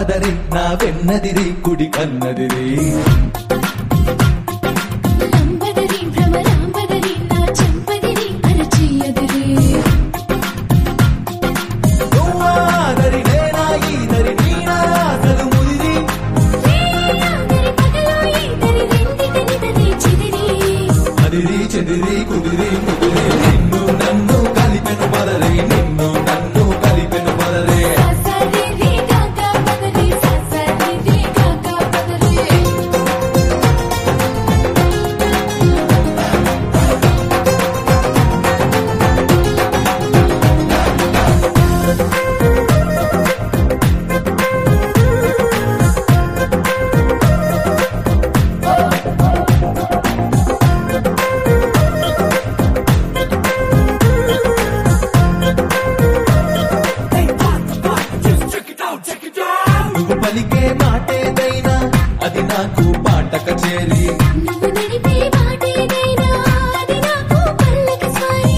లంబదరి నా వెన్నదిరి కుడి కన్నదిరి లంబదరి భ్రమరాంబదరి నా చెంపదిరి అరచేయదిరి నువ్వాదరి నేనా ఈదరి నీనా అసలు ముదిరి వేయాదరి పగలాయి దరి రెండిటనిదరి చెదిరి అదిరి చెదిరి కుదిరి ముదిరి నిన్ను నన్ను కలిపెను పదరి నిన్ను నన్ను కలిపెను పదరే ససరి రి గగ పదరి ససరి రి గగ పదరి నువ్వు పలికే మాటేదైనా అది నాకు పాట కచేరి నువ్వు నడిపే మాటేదైనా అది నాకు పల్లకి స్వారీ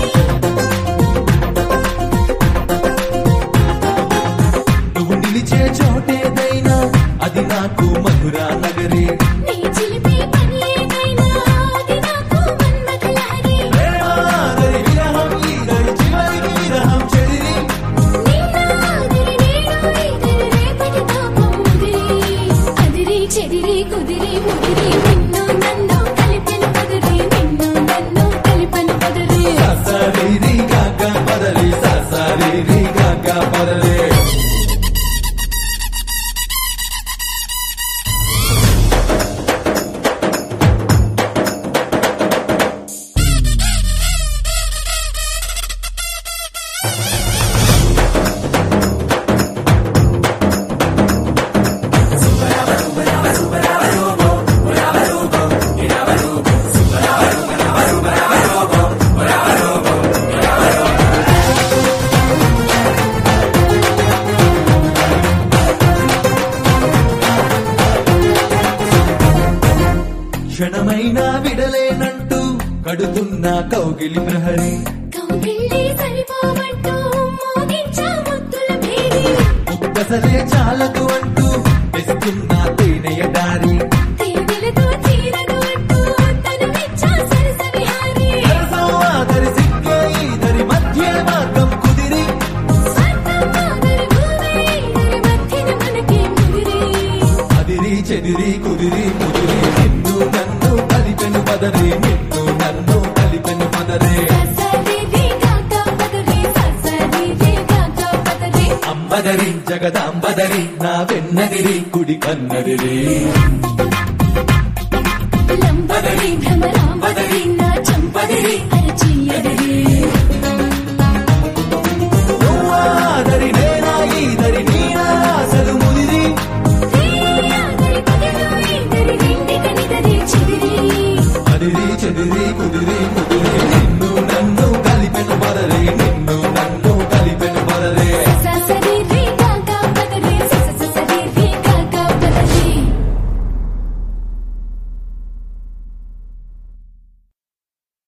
నువ్వు నిలిచే చోటేదైనా అది నాకు మధురా నగరి నీ చిలిపే పని ఏదైనా అది నాకు మన్మథలారి ప్రేమాదరి విరహం ఈదరి చివరికి విరహం చెదిరి నిన్నాదిరి నేనాదిరి రేపటి తాపం ముదిరి అదిరి చెదిరి కుదిరి ముదిరి నిన్ను నన్ను కలిపెను పదరి నిన్ను నన్ను కలిపెను పదరి ససరి గగ పదరి ససరి గగ పదరే క్షణమైనా విడలేనంటూ కడుతున్న కౌగిలి ప్రహరి కౌగిళ్ళి సరిపోవట్టు మోగించా ముద్దుల భేరి ముక్కసలే చాలదు అంటూ తెస్తున్న తేనెయ దారి తీగలతో తీరదు అంటూ తనువిచ్చా సరసవిహారి సరసమాదరి సిగ్గే ఈదరి మధ్య మార్గం కుదిరి స్వర్గమాదరి భూమి ఇదరి మధ్యన మనకే ముదిరి అదిరి చెదిరి కుదిరి ముదిరి నిన్ను నన్ను కలిపెను పదరి నిన్ను నన్ను కలిపెను పదరే ససరి రి గగ పదరి ససరి రి గగ పదరి అంబదరి జగదాంబదరి నా వెన్నదిరి కుడి కన్నదిరి లంబదరి భ్రమరాంబదరి నా చంపదరి అరచేయదరి